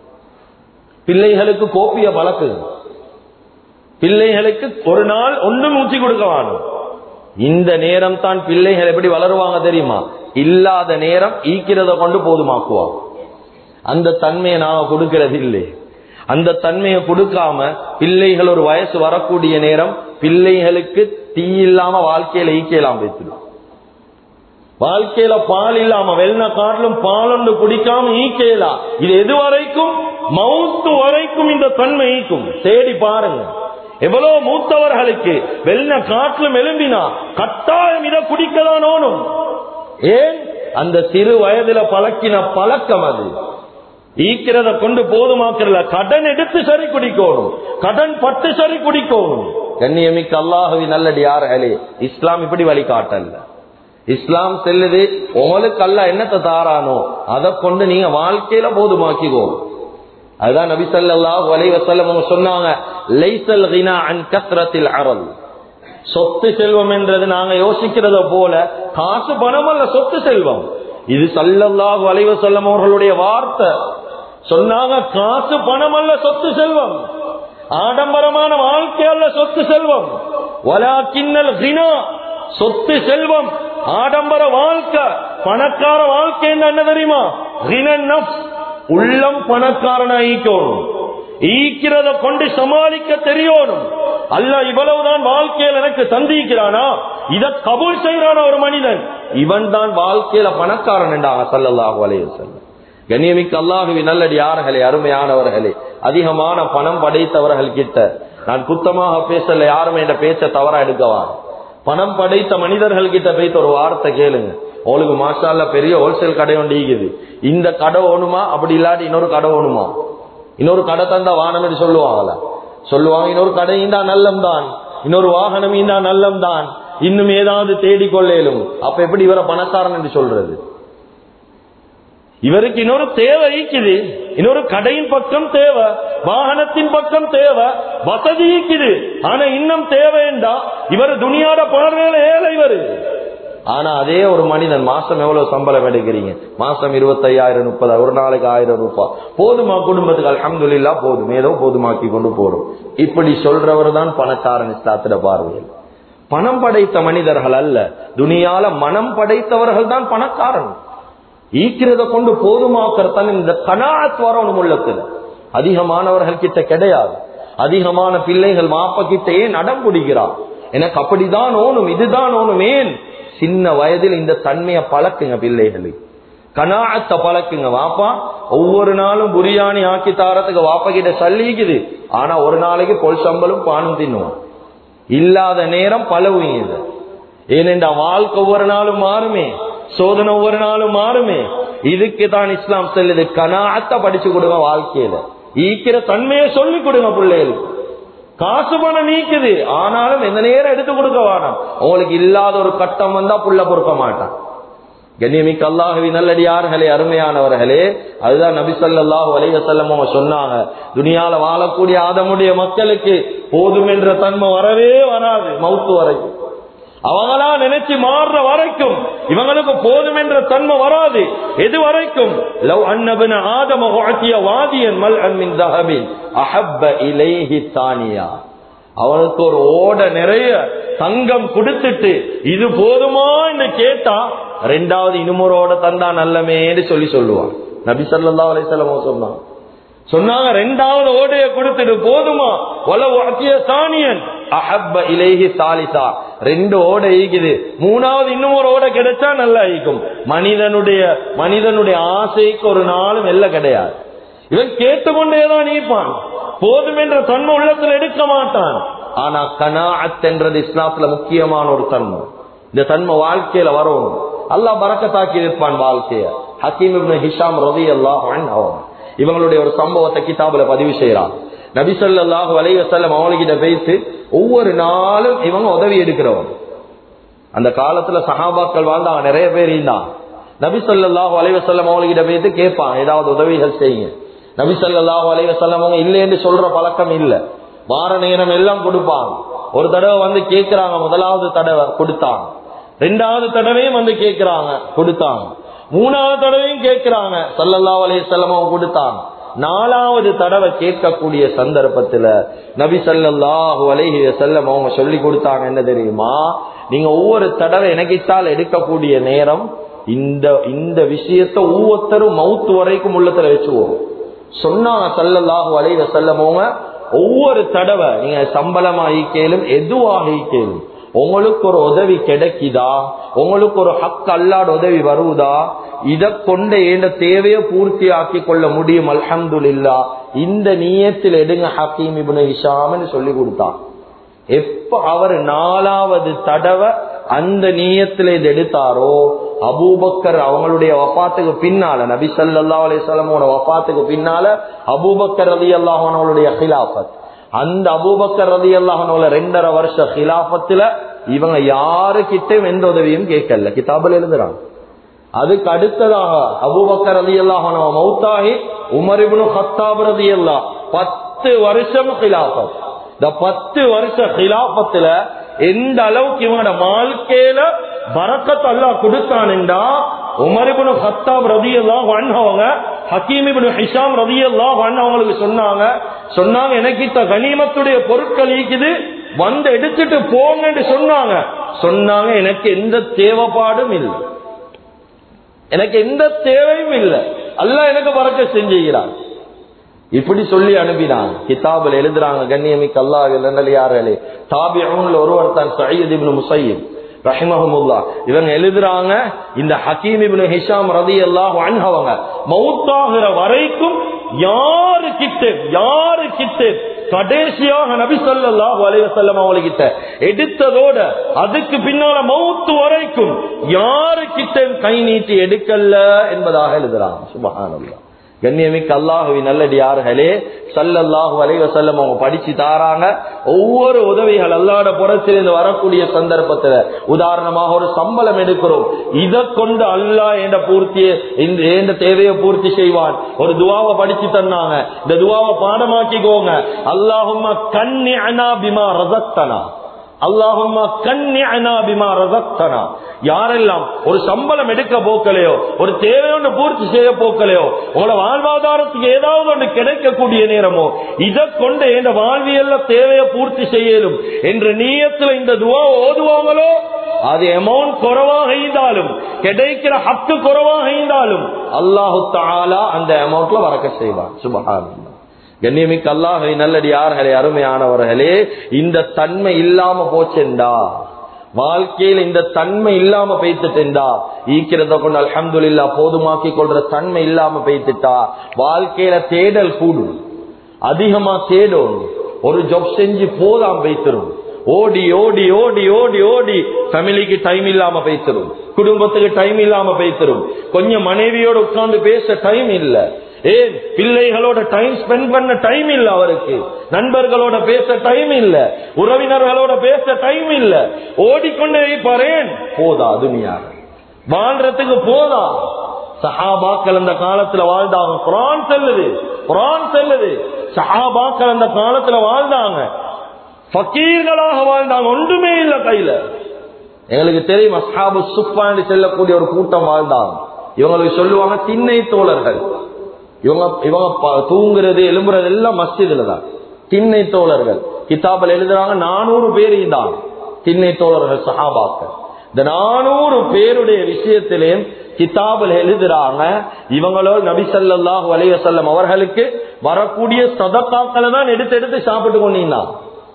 பிள்ளைகளுக்கு கோப்பிய பழக்குது பிள்ளைகளுக்கு ஒரு நாள் ஒன்றும் ஊற்றி கொடுக்க வேணும் இந்த நேரம் தான் பிள்ளைகள் எப்படி வளருவாங்க தெரியுமா இல்லாத நேரம் ஈக்கிறத கொண்டு போதுமாக்குவாங்க அந்த தன்மையை நாம கொடுக்கிறது இல்லை அந்த தன்மையை கொடுக்காம பிள்ளைகள் ஒரு வயசு வரக்கூடிய நேரம் பிள்ளைகளுக்கு தீ இல்லாம வாழ்க்கையில ஈக்கலாம் வைத்துடும் வாழ்க்கையில பால் இல்லாம வெள்ள காட்டிலும் பால் ஒன்று குடிக்காம ஈக்கலாம் இது எது வரைக்கும் மவுத்து வரைக்கும் இந்த தன்மை ஈக்கும் தேடி பாருங்க எவ்வளவு மூத்தவர்களுக்கு வெள்ள காட்டிலும் எழும்பினா கட்டாயம் இதை குடிக்கதான் ஓணும் ஏன் அந்த சிறு வயதுல பழக்கின பழக்கம் அது ஈக்கிறத கொண்டு போதுமாக்கிறல கடன் எடுத்து சரி குடிக்கணும் கடன் பட்டு சரி குடிக்கணும் கண்ணியமிக்க அல்லாஹவி நல்லடி யார்களே இஸ்லாம் இப்படி வழிகாட்டல்ல இஸ்லாம் செல்லுது உங்களுக்கு அல்ல என்னத்தை தாரானோ அதை கொண்டு நீங்க வாழ்க்கையில போதுமாக்கிக்கோ அதுதான் நபி ஸல்லல்லாஹு அலைஹி வஸல்லம் அவங்க சொன்னாங்க லைசல் கினா அன் கத்ரத்தில் அரல் சொத்து செல்வம் என்றது நாங்க யோசிக்கிறத போல காசு பணம் அல்ல சொத்து செல்வம் இது சல்லல்லாஹு அலைஹி வஸல்லம் அவர்களுடைய வார்த்தை சொன்னாங்க காசு பணம் அல்ல சொத்து செல்வம் ஆடம்பரமான வாழ்க்கை அல்ல சொத்து செல்வம் வலா கிண்ணல் கினா சொத்து செல்வம் ஆடம்பர வாழ்க்கை பணக்கார வாழ்க்கை என்ன தெரியுமா கினன் நஃப்ஸ் உள்ளம் பணக்காரனா ஈக்கணும் ஈக்கிறத கொண்டு சமாளிக்க தெரியணும் அல்ல இவ்வளவுதான் வாழ்க்கையில் எனக்கு சந்திக்கிறானா இத கபூல் செய்யறான ஒரு மனிதன் இவன் தான் வாழ்க்கையில பணக்காரன் என்றாங்க சல்லல்லாஹு அலைஹி வஸல்லம் கண்ணியமிக்க அல்லாஹுவி நல்லடி யார்களே அருமையானவர்களே அதிகமான பணம் படைத்தவர்கள் கிட்ட நான் குத்தமாக பேசல யாரும் என்ற பேச்ச தவறா எடுக்கவா பணம் படைத்த மனிதர்கள் கிட்ட போய்த்து ஒரு வார்த்தை கேளுங்க உங்களுக்கு மாஷால்ல பெரிய ஹோல்சேல் கடை ஒன்று ஈகுது இந்த கடை ஓணுமா அப்படி இல்லாட்டி இன்னொரு கடை ஓணுமா இன்னொரு கடை தந்தா வானம் என்று சொல்லுவாங்களா சொல்லுவாங்க இன்னொரு கடை இந்தா நல்லம் தான் இன்னொரு வாகனம் இந்தா நல்லம் தான் இன்னும் ஏதாவது தேடிக்கொள்ளேலும் அப்ப எப்படி இவரை பணக்காரன் என்று சொல்றது இவருக்கு இன்னொரு தேவை ஈக்குது இன்னொரு கடையின் பக்கம் தேவை வாகனத்தின் பக்கம் தேவை வசதி ஈக்குது ஆனா இன்னும் தேவைண்டா இவர் துணியாட பார்வையில ஏழை இவரு ஆனா அதே ஒரு மனிதன் மாசம் எவ்வளவு சம்பளம் எடுக்கிறீங்க மாசம் இருபத்தையாயிரம் முப்பது ஒரு நாளைக்கு ஆயிரம் ரூபாய் போதுமா குடும்பத்துக்கு அலமதுல்லா போதும் ஏதோ போதுமாக்கி கொண்டு போறோம் இப்படி சொல்றவர் தான் பணக்காரன் இஸ்லாத்திட பார்வையில் பணம் படைத்த மனிதர்கள் அல்ல துணியால மனம் படைத்தவர்கள் தான் பணக்காரன் ஈக்கிறத கொண்டு போதுமாக்கிறதான் இந்த கனாத் வரணும் உள்ளத்துல அதிகமானவர்கள் கிட்ட கிடையாது அதிகமான பிள்ளைகள் மாப்ப கிட்ட ஏன் நடம் பிடிக்கிறார் எனக்கு அப்படிதான் ஓணும் இதுதான் ஓணும் ஏன் சின்ன வயதில் இந்த தன்மையை பழக்குங்க பிள்ளைகளுக்கு கனாத்த பழக்குங்க வாப்பா ஒவ்வொரு நாளும் புரியாணி ஆக்கி தாரத்துக்கு வாப்பா கிட்ட சல்லிக்குது ஆனா ஒரு நாளைக்கு பொல் சம்பளும் பானும் தின்னுவான் இல்லாத நேரம் பழவுங்க ஏனென்றா வாழ்க்கை ஒவ்வொரு நாளும் மாறுமே சோதனை ஒவ்வொரு நாளும் மாறுமே இதுக்கு தான் இஸ்லாம் செல்லுது கனாத்த படிச்சு கொடுங்க வாழ்க்கையில ஈக்கிற தன்மையை சொல்லி கொடுங்க பிள்ளைகளுக்கு காசு பணம் நீக்குது ஆனாலும் எந்த நேரம் எடுத்து கொடுக்க வேணாம் உங்களுக்கு இல்லாத ஒரு கட்டம் வந்தா புள்ள பொறுக்க மாட்டான் கண்ணியமிக்க அல்லாஹவி நல்லடியார்களே அருமையானவர்களே அதுதான் நபி ஸல்லல்லாஹு அலைஹி வஸல்லம் அவங்க சொன்னாங்க துனியால வாழக்கூடிய ஆதமுடைய மக்களுக்கு போதும் என்ற தன்மை வரவே வராது மவுத்து வரைக்கும் அவங்களா நினைச்சு மாறுற வரைக்கும் இவங்களுக்கு போதும் என்ற தன்மை வராது எது வரைக்கும் லவ் அன்னபன ஆதம உஅத்திய வாதியன் மல் மின் தஹபின் அஹப்ப இலைஹி தானியா அவனுக்கு ஒரு ஓட நிறைய தங்கம் கொடுத்துட்டு இது போதுமா என்று கேட்டா ரெண்டாவது இன்னுமொரோட தந்தா நல்லமேன்னு சொல்லி சொல்லுவான் நபி ஸல்லல்லாஹு அலைஹி வஸல்லம் சொன்னான் சொன்னாங்க ரெண்டாவது ஓடைய கொடுத்துட்டு போதுமா உலக அத்திய சாணியன் அஹப்ப இலேஹி சாலிசா ரெண்டு ஓடை ஈக்குது மூணாவது இன்னும் ஒரு ஓடை கிடைச்சா நல்லா ஈக்கும் மனிதனுடைய மனிதனுடைய ஆசைக்கு ஒரு நாளும் எல்ல கிடையாது இவன் கேட்டுக்கொண்டேதான் நீப்பான் போதும் என்ற தன்மை உள்ளத்தில் எடுக்க மாட்டான் ஆனா கனாஅத் என்றது இஸ்லாத்துல முக்கியமான ஒரு தன்மை இந்த தன்மை வாழ்க்கையில வரும் அல்லாஹ் பறக்கத்தாக்கி இருப்பான் வாழ்க்கைய ஹக்கீம் இப்னு ஹிஷாம் ரதி அல்லாஹ் அவங்க இவங்களுடைய ஒரு சம்பவத்தை கிதாபுல பதிவு செய்யறான் நபிசல்லாஹு அலைஹி வஸல்லம் அவங்ககிட்ட பேசி ஒவ்வொரு நாளும் இவங்க உதவி எடுக்கிறவங்க அந்த காலத்துல சஹாபாக்கள் வாழ்ந்தாங்க நிறைய பேர் இருந்தான் நபி ஸல்லல்லாஹு அலைஹி வஸல்லம் அவங்ககிட்ட போயிட்டு கேட்பான் ஏதாவது உதவிகள் செய்யுங்க நபி ஸல்லல்லாஹு அலைஹி வஸல்லம் அவங்க இல்லைன்னு சொல்ற பழக்கம் இல்ல வார நேரம் எல்லாம் கொடுப்பாங்க ஒரு தடவை வந்து கேட்கிறாங்க முதலாவது தடவை கொடுத்தாங்க ரெண்டாவது தடவையும் வந்து கேட்கிறாங்க கொடுத்தாங்க மூணாவது தடவையும் கேட்கிறாங்க சல்லல்லா அலைஹி வஸல்லம் அவங்க கொடுத்தாங்க நாலாவது தடவை கேட்கக்கூடிய சந்தர்ப்பத்துல நபி ஸல்லல்லாஹு அலைஹி வஸல்லம் அவங்க சொல்லி கொடுத்தாங்க என்ன தெரியுமா நீங்க ஒவ்வொரு தடவை எனக்கித்தால் எடுக்கக்கூடிய நேரம் இந்த இந்த விஷயத்த ஒவ்வொருத்தரும் மவுத்து வரைக்கும் உள்ளத்துல வச்சுவோம் சொன்னாங்க சல்லல்லாஹு அலைஹி வஸல்லம் அவங்க ஒவ்வொரு தடவை நீங்க சம்பளமா ஈக்கேலும் எதுவாக ஈக்கேலும் உங்களுக்கு ஒரு உதவி கிடைக்குதா உங்களுக்கு ஒரு ஹக் அல்லாட உதவி வருவதா இத கொண்ட ஏண்ட தேவையை பூர்த்தி ஆக்கி கொள்ள முடியும் அல்ஹம்துலில்லா இந்த நீயத்தில் எடுங்க ஹக்கீம் இப்னு ஹிஷாம்னு சொல்லி கொடுத்தான் எப்ப அவர் நாலாவது தடவை அந்த நீயத்துல இது எடுத்தாரோ அபூபக்கர் அவங்களுடைய வப்பாத்துக்கு பின்னால நபி சல்லா அலிசல்லமோட வப்பாத்துக்கு பின்னால அபூபக்கர் ரதி அல்லாஹனுடைய ஹிலாபத் அந்த அபூபக்கர் ரதி அல்லாஹனோட ரெண்டரை வருஷ ஹிலாபத்துல இவங்க யாருக்கிட்டையும் எந்த உதவியும் கேட்கல கிதாபில் எழுதுறாங்க அதுக்கு அடுத்ததாக அபூபக்கர் ரதி அல்லாஹனோ மௌத்தாகி உமரிபுனு ஹத்தாப் ரதி அல்லா பத்து வருஷம் ஹிலாபத் இந்த பத்து வருஷ ஹிலாபத்துல எந்த அளவுக்கு இவனோட வாழ்க்கையில பறக்கத் அல்லா கொடுத்தானுண்டா உமரிபுனு ஹத்தாப் ரதி அல்லா வண்ணவங்க ஹக்கீமிபுனு ஹிஷாம் ரதி அல்லா வண்ணவங்களுக்கு சொன்னாங்க சொன்னாங்க எனக்கு இந்த கனிமத்துடைய பொருட்கள் ஈக்குது வந்து எடுத்துட்டு போங்கன்னு சொன்னாங்க சொன்னாங்க எனக்கு எந்த தேவைப்பாடும் இல்லை எனக்கு எந்த தேவையும் இல்லை அல்ல எனக்கு பறக்க செஞ்சுகிறான் இப்படி சொல்லி அனுப்பினான் கிதாபில் எழுதுறாங்க கண்ணியமிக்கு அல்லாஹ் நல்லியார்களே தாபியூன்ல ஒருவர் தான் சையத் இப்னு முசையீப் ரஹிமஹமுல்லா இவங்க எழுதுறாங்க இந்த ஹக்கீம் இப்னு ஹிஷாம் ரதி அல்லாஹ் அன்ஹவங்க மௌத்தாகிற வரைக்கும் யாரு கிட்ட யாரு கிட்ட கடைசியாக நபி ஸல்லல்லாஹு அலைஹி வஸல்லம் அவங்ககிட்ட எடுத்ததோட அதுக்கு பின்னால மௌத்து வரைக்கும் யாரு கிட்ட கை நீட்டி எடுக்கல என்பதாக எழுதுறாங்க சுபஹானல்லாஹ் கண்ணியமிக்க அல்லாஹுவி நல்லடியார்களே சல்லல்லாஹு அலைவசல்லம் அவங்க படிச்சு தாராங்க ஒவ்வொரு உதவிகள் அல்லாட புறத்திலிருந்து வரக்கூடிய சந்தர்ப்பத்துல உதாரணமாக ஒரு சம்பளம் எடுக்கிறோம் இதை கொண்டு அல்லாஹ் என்ற பூர்த்தியை இந்த எந்த தேவையை பூர்த்தி செய்வான் ஒரு துவாவை படிச்சு தந்தாங்க இந்த துவாவை பாடமாக்கிக்கோங்க அல்லாஹும்மா கண்ணி அனா பிமா ரசத்தனா அல்லாஹும்மா கண்ணி அனா பிமா ரசத்தனா யாரெல்லாம் ஒரு சம்பளம் எடுக்க போக்கலையோ ஒரு தேவையொன்று பூர்த்தி செய்ய போக்கலையோ உங்களோட வாழ்வாதாரத்துக்கு ஏதாவது ஒன்று கிடைக்கக்கூடிய நேரமோ இதை கொண்டு எந்த வாழ்வியல்ல தேவையை பூர்த்தி செய்யலும் என்ற நீயத்துல இந்த துவா ஓதுவாங்களோ அது அமௌண்ட் குறைவாக இருந்தாலும் கிடைக்கிற ஹக்கு குறைவாக இருந்தாலும் அல்லாஹு தாலா அந்த அமௌண்ட்ல வரக்க செய்வான் சுபஹான் கண்ணியமிக்க அல்லாஹை நல்லடியார்களே அருமையானவர்களே இந்த தன்மை இல்லாம போச்செண்டா வாழ்க்கையில இந்த தன்மை இல்லாம பெய்த்துட்டா ஈக்கிறத கொண்டு அலமதுல்லா போதுமாக்கி கொள்ற தன்மை இல்லாம பெய்த்துட்டா வாழ்க்கையில தேடல் கூடும் அதிகமா தேடும் ஒரு ஜாப் செஞ்சு போதாம் வைத்திரும் ஓடி ஓடி ஓடி ஓடி ஓடி ஃபேமிலிக்கு டைம் இல்லாம பேசிரும் குடும்பத்துக்கு டைம் இல்லாம பேசிரும் கொஞ்சம் மனைவியோட உட்கார்ந்து பேச டைம் இல்ல ஏன் பிள்ளைகளோட டைம் ஸ்பெண்ட் பண்ண டைம் இல்ல அவருக்கு நண்பர்களோட பேச டைம் இல்ல உறவினர்களோட பேச டைம் இல்ல ஓடிக்கொண்டே இருப்பாரேன் போதா துணியாக வாழ்றதுக்கு போதா சஹாபாக்கள் அந்த காலத்துல வாழ்ந்தாங்க குரான் செல்லுது குரான் செல்லுது சஹாபாக்கள் அந்த காலத்துல வாழ்ந்தாங்க ஃபக்கீர்களாக வாழ்ந்தாங்க ஒன்றுமே இல்ல கையில எங்களுக்கு தெரியும் அஸ்ஹாபு சுப்பான்னு செல்லக்கூடிய ஒரு கூட்டம் வாழ்ந்தாங்க இவங்களுக்கு சொல்லுவாங்க திண்ணை தோழர்கள் இவங்க இவங்க ப- தூங்குறது எலும்புறது எல்லாம் மஸ்ஜிதுல தான் திண்ணை தோழர்கள் கிதாபில் எழுதுறாங்க நானூறு பேர் இருந்தாங்க திண்ணை தோழர்கள் சஹாபாக்கள் இந்த நானூறு பேருடைய விஷயத்திலேயும் கிதாபில் எழுதுறாங்க இவங்களோ நபி ஸல்லல்லாஹு அலைஹி வஸல்லம் அவர்களுக்கு வரக்கூடிய சதக்காக்களை தான் எடுத்து எடுத்து சாப்பிட்டு கொண்டிருந்தாங்க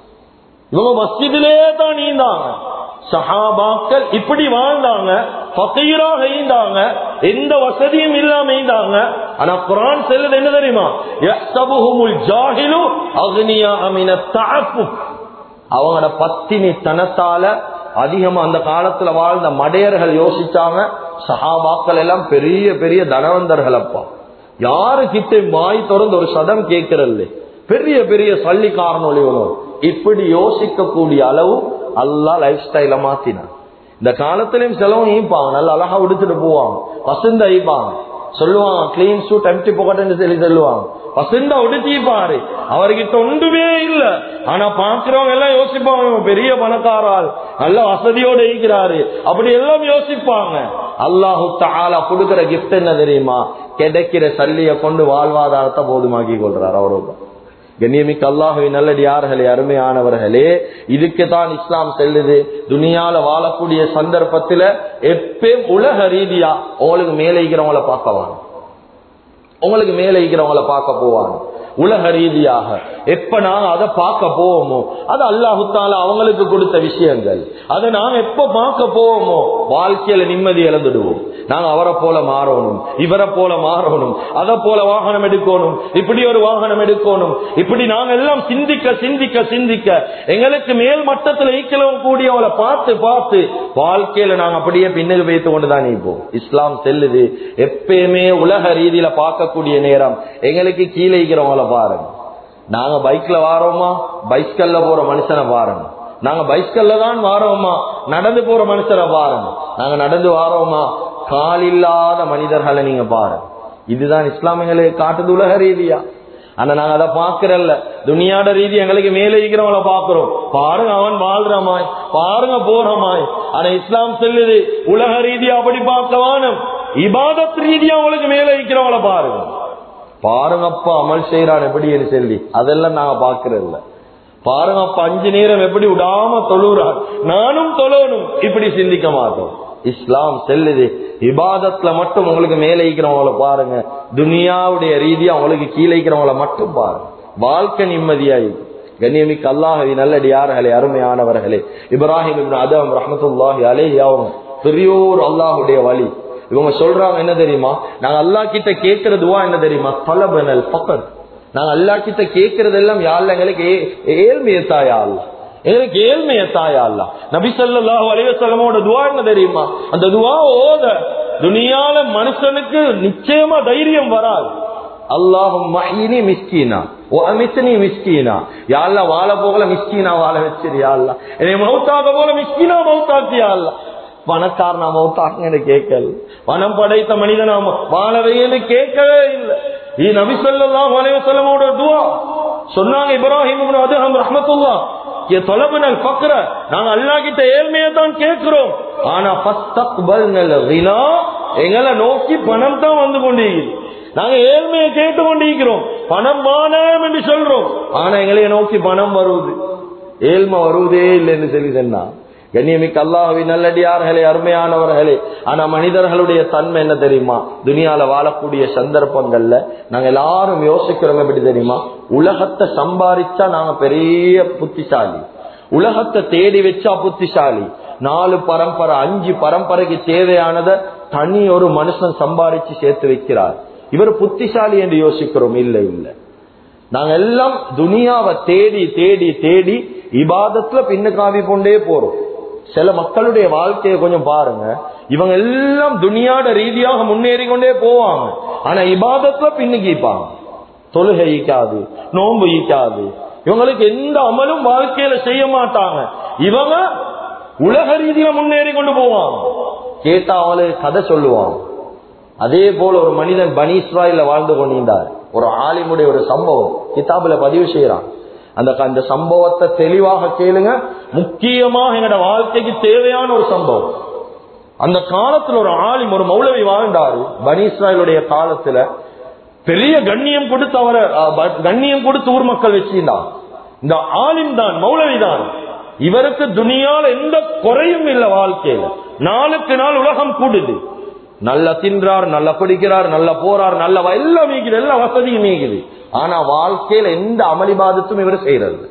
இவங்க மஸ்ஜிதிலே தான் நீந்தாங்க சஹாபாக்கள் இப்படி வாழ்ந்தாங்க ஃபகீராக ஈந்தாங்க எந்த வசதியும் இல்லாம ஈந்தாங்க ஆனா குர்ஆன் சொல்லுது என்ன தெரியுமா யஹ்சபுஹுமுல் ஜாஹிலு அக்னியா மின தஅஃபுஃப் அவங்களோட பத்தினி தனத்தால அதிகமா அந்த காலத்துல வாழ்ந்த மடையர்கள் யோசிச்சாங்க சஹாபாக்கள் எல்லாம் பெரிய பெரிய தனவந்தர்கள் அப்பா யாரு கிட்ட வாய் திறந்து ஒரு சதம் கேட்கறது பெரிய பெரிய சல்லிக்காரன் ஒளிவனும் இப்படி யோசிக்கக்கூடிய அளவு அல்லா லைஃப் ஸ்டைல மாத்தினான் இந்த காலத்திலயும் செலவும் ஈப்பாங்க நல்லா அழகா உடுத்துட்டு போவாங்க பசுந்த ஈப்பாங்க சொல்லுவாங்க கிளீன் சூட் எம்டி போகட்டுன்னு சொல்லி சொல்லுவாங்க பசுந்தா உடுத்திப்பாரு அவர்கிட்ட ஒன்றுமே இல்ல ஆனா பாக்குறவங்க எல்லாம் யோசிப்பாங்க இவன் பெரிய பணக்காரால் நல்ல வசதியோட இருக்கிறாரு அப்படி எல்லாம் யோசிப்பாங்க அல்லாஹு தாலா கொடுக்கிற கிஃப்ட் என்ன தெரியுமா கிடைக்கிற சல்லிய கொண்டு வாழ்வாதாரத்தை போதுமாக்கி கொள்றாரு அவரோட கண்ணியமிக்க அல்லாஹுவின் நல்லடியார்களே அருமையானவர்களே இதுக்கு தான் இஸ்லாம் செல்லுது துனியால வாழக்கூடிய சந்தர்ப்பத்துல எப்பயும் உலக ரீதியா உங்களுக்கு மேலே இருக்கிறவங்கள பார்க்கவாங்க உங்களுக்கு மேலே இருக்கிறவங்கள பார்க்க போவாங்க உலக ரீதியாக எப்ப நாங்க அதை பார்க்க போவோமோ அது அல்லாஹுத்தால அவங்களுக்கு கொடுத்த விஷயங்கள் அதை நாங்க எப்ப பார்க்க போவோமோ வாழ்க்கையில நிம்மதி இழந்துடுவோம் நாங்க அவரை போல மாறணும் இவரை போல மாறணும் அதை போல வாகனம் எடுக்கணும் இப்படி ஒரு வாகனம் எடுக்கணும் இப்படி நாங்க எல்லாம் சிந்திக்க சிந்திக்க சிந்திக்க எங்களுக்கு மேல் மட்டத்தில் ஈக்கலாம் கூடியவங்களை பார்த்து பார்த்து வாழ்க்கையில நாங்க அப்படியே பின்னுக்கு வைத்து கொண்டுதான் இருப்போம் இஸ்லாம் செல்லுது எப்பயுமே உலக ரீதியில பார்க்கக்கூடிய நேரம் எங்களுக்கு கீழே இருக்கிறவங்கள பாருங்க நாங்க பைக்ல வாரோமா பைஸ்கல்ல போற மனுஷனை பாருங்க நாங்க பைஸ்கல்ல தான் வாரோமா நடந்து போற மனுஷனை பாருங்க நாங்க நடந்து வாரோமா கால் இல்லாத மனிதர்களை நீங்க பாருங்க இதுதான் இஸ்லாமியங்களுக்கு காட்டுது உலக ரீதியா ஆனா நாங்க அதை பாக்குறல்ல துனியாட ரீதி எங்களுக்கு மேலே இருக்கிறவங்கள பாக்குறோம் பாருங்க அவன் வாழ்றமாய் பாருங்க போறமாய் ஆனா இஸ்லாம் சொல்லுது உலக ரீதியா அப்படி பார்க்கவானும் இபாதத் ரீதியா அவங்களுக்கு மேலே இருக்கிறவங்கள பாருங்க பாருங்கப்பா அமல் செய்யறான் எப்படின்னு சொல்லி அதெல்லாம் நாங்க பாக்குறதில்ல பாருங்கப்பா அஞ்சு நேரம் எப்படி விடாம தொழுறான் நானும் தொழணும் இப்படி சிந்திக்க மாட்டோம் இஸ்லாம் செல்லுது இபாதத்துல மட்டும் உங்களுக்கு மேலே இருக்கிறவங்கள பாருங்க துனியாவுடைய ரீதியா உங்களுக்கு கீழே இருக்கிறவங்கள மட்டும் பாருங்க வாழ்க்கை நிம்மதியாயி கண்ணியமிக்க அல்லாஹவி நல்லடியார்களே அருமையானவர்களே இப்ராஹிம் இப்னு அதம் ரஹமத்துல்லாஹி அலேஹி அவங்க பெரியோர் அல்லாஹுடைய வழி இவங்க சொல்றாங்க என்ன தெரியுமா நாங்க அல்லா கிட்ட கேட்கிற துவா என்ன தெரியுமா தலபனல் பக்கர் நாங்க அல்லா கிட்ட கேட்கறது எல்லாம் யாழ்ல எங்களுக்கு ஏழ்மையத்தாயா அல்ல எங்களுக்கு ஏழ்மையத்தாயா அல்ல நபி ஸல்லல்லாஹு அலைஹி வஸல்லமோட துவா என்ன தெரியுமா அந்த துவா ஓத துனியால மனுஷனுக்கு நிச்சயமா தைரியம் வராது அல்லாஹும் மஹினி மிஸ்கீனா ஓ அமித்னி மிஸ்கீனா யாழ்ல வாழ போகல மிஸ்கீனா வாழ வச்சிரு யாழ்ல என்னை மௌத்தாக போல மிஸ்கீனா மௌத்தாக்கியா அல்ல பணக்காரனா மௌத்தாக்குன்னு கேட்கல பணம் படைத்த மனிதனா வாழவையன்னு கேட்கவே இல்லை இது நபி ஸல்லல்லாஹு அலைஹி வஸல்லமோட துஆ சொன்னாங்க இப்ராஹிம் இப்னு அதுஹம் ரஹ்மத்துல்லாஹ் ஏ தொலபனல் ஃபக்ர நாங்க அல்லாஹ் கிட்ட ஏழ்மையை தான் கேட்கிறோம் ஆனா ஃபஸ்தக்பல்னல் கினா எங்களை நோக்கி பணம் தான் வந்து கொண்டிருக்குது நாங்க ஏழ்மையை கேட்டு கொண்டிருக்கிறோம் பணம் வானம் என்று சொல்றோம் ஆனா எங்களைய நோக்கி பணம் வருவது ஏழ்மை வருவதே இல்லைன்னு சொல்லி சொன்னா கண்ணியமிக்க அல்லாஹவி நல்லடியார்களே அருமையானவர்களே ஆனா மனிதர்களுடைய தன்மை என்ன தெரியுமா துனியால வாழக்கூடிய சந்தர்ப்பங்கள்ல நாங்க எல்லாரும் யோசிக்கிறோம் எப்படி தெரியுமா உலகத்தை சம்பாதிச்சா நாங்க பெரிய புத்திசாலி உலகத்தை தேடி வச்சா புத்திசாலி நாலு பரம்பரை அஞ்சு பரம்பரைக்கு தேவையானதை தனி ஒரு மனுஷன் சம்பாதிச்சு சேர்த்து வைக்கிறார் இவர் புத்திசாலி என்று யோசிக்கிறோம் இல்ல இல்ல நாங்க எல்லாம் துனியாவை தேடி தேடி தேடி இபாதத்துல பின்னுக்காவி கொண்டே போறோம் சில மக்களுடைய வாழ்க்கையை கொஞ்சம் பாருங்க இவங்க எல்லாம் துனியாட ரீதியாக முன்னேறி கொண்டே போவாங்க ஆனா இபாதத்துல பின்னுக்கிப்பாங்க தொழுகை ஈக்காது நோன்பு ஈக்காது இவங்களுக்கு எந்த அமலும் வாழ்க்கையில செய்ய மாட்டாங்க இவங்க உலக ரீதியில முன்னேறி கொண்டு போவாங்க கேட்டா அவளுக்கு கதை சொல்லுவான் அதே போல ஒரு மனிதன் பனி இஸ்ராயில வாழ்ந்து கொண்டிருந்தார் ஒரு ஆலிமுடைய ஒரு சம்பவம் கிதாபுல பதிவு செய்யறான் அந்த அந்த சம்பவத்தை தெளிவாக கேளுங்க முக்கியமாக எங்களோட வாழ்க்கைக்கு தேவையான ஒரு சம்பவம் அந்த காலத்துல ஒரு ஆலிம் ஒரு மௌலவி வாழ்ந்தாரு பனி இஸ்ராயலுடைய காலத்துல பெரிய கண்ணியம் கொடுத்து அவரை அஹ், ப- கண்ணியம் கொடுத்து ஊர் மக்கள் வச்சிருந்தான் இந்த ஆலிம் தான் மௌலவி தான் இவருக்கு துனியால எந்த குறையும் இல்ல வாழ்க்கையில நாளுக்கு நாள் உலகம் கூடுது நல்லா தின்றார் நல்லா குடிக்கிறார் நல்லா போறார் நல்ல வ- எல்லாம் மீக்குது எல்லா வசதியும் மீக்குது ஆனா வாழ்க்கையில எந்த அமளிபாதத்தும் இவர் செய்யறது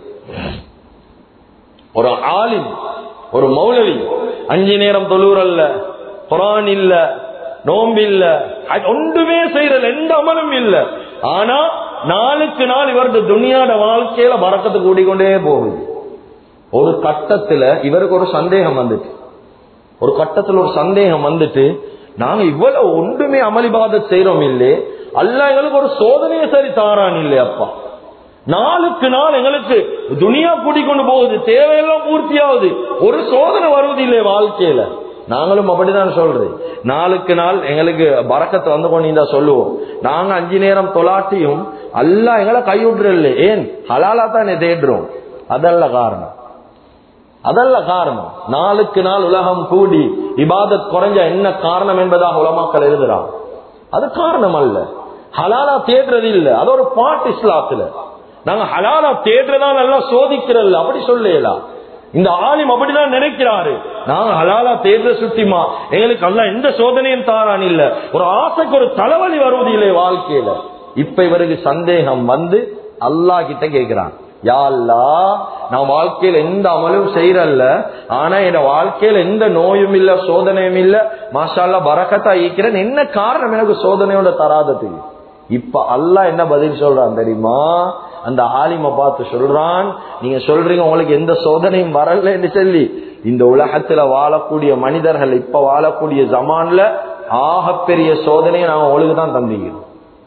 ஒரு ஆலிம் ஒரு மௌலவி அஞ்சு நேரம் தொழுறல்ல குரான் இல்ல நோம்பு இல்ல அது ஒன்றுமே செய்யறது எந்த அமலும் இல்ல ஆனா நாளுக்கு நாள் இவரது துனியாட வாழ்க்கையில பறக்கத்து கூடிக்கொண்டே போகுது ஒரு கட்டத்துல இவருக்கு ஒரு சந்தேகம் வந்துட்டு ஒரு கட்டத்துல ஒரு சந்தேகம் வந்துட்டு நாங்க இவ்வளவு ஒன்றுமே அமளிபாதத் செய்யறோம் இல்லே அல்ல எங்களுக்கு ஒரு சோதனையை சரி தாரான் இல்லையே அப்பா நாளுக்கு நாள் எங்களுக்கு துனியா கூட்டிக் கொண்டு போகுது தேவையெல்லாம் பூர்த்தியாகுது ஒரு சோதனை வருவது இல்லை வாழ்க்கையில நாங்களும் அப்படிதான் சொல்றேன் நாளுக்கு நாள் எங்களுக்கு பறக்கத்தை வந்து கொண்டு சொல்லுவோம் நாங்க அஞ்சு நேரம் தொலாட்டியும் அல்ல எங்களை கைவிட்டுறல ஏன் ஹலாலா தானே தேடுறோம் அதல்ல காரணம் அதல்ல காரணம் நாளுக்கு நாள் உலகம் கூடி இபாதத் குறைஞ்ச என்ன காரணம் என்பதாக உலமாக்கள் எழுதுறான் அது காரணம் அல்ல ஹலாலா தேடுறது இல்ல அது ஒரு பாட்டு இஸ்லாத்துல நாங்க ஹலாலா தேடுறதா நல்லா சோதிக்கிறல்ல அப்படி சொல்லலாம் இந்த ஆலிம் அப்படிதான் நினைக்கிறாரு நாங்க ஹலாலா தேடுற சுத்திமா எங்களுக்கு அல்ல எந்த சோதனையும் தாரான் இல்ல ஒரு ஆசைக்கு ஒரு தலைவலி வருவது இல்லை வாழ்க்கையில இப்ப இவருக்கு சந்தேகம் வந்து அல்லாஹ் கிட்ட கேக்குறான் யா அல்லாஹ் நான் வாழ்க்கையில எந்த அமலும் செய்யறல்ல ஆனா என் வாழ்க்கையில எந்த நோயும் இல்ல சோதனையும் இல்ல மாஷால்லா பரக்கத்தா ஈக்கிறேன் என்ன காரணம் எனக்கு சோதனையோட தராததுக்கு இப்ப அல்லாஹ் என்ன பதில் சொல்றான் தெரியுமா அந்த ஆலிம பார்த்து சொல்றான் நீங்க சொல்றீங்க உங்களுக்கு எந்த சோதனையும் வரலன்னு சொல்லி இந்த உலகத்துல வாழக்கூடிய மனிதர்கள் இப்ப வாழக்கூடிய ஜமான்ல ஆகப்பெரிய சோதனையை நாங்க உங்களுக்கு தான் தந்திக்கிறோம்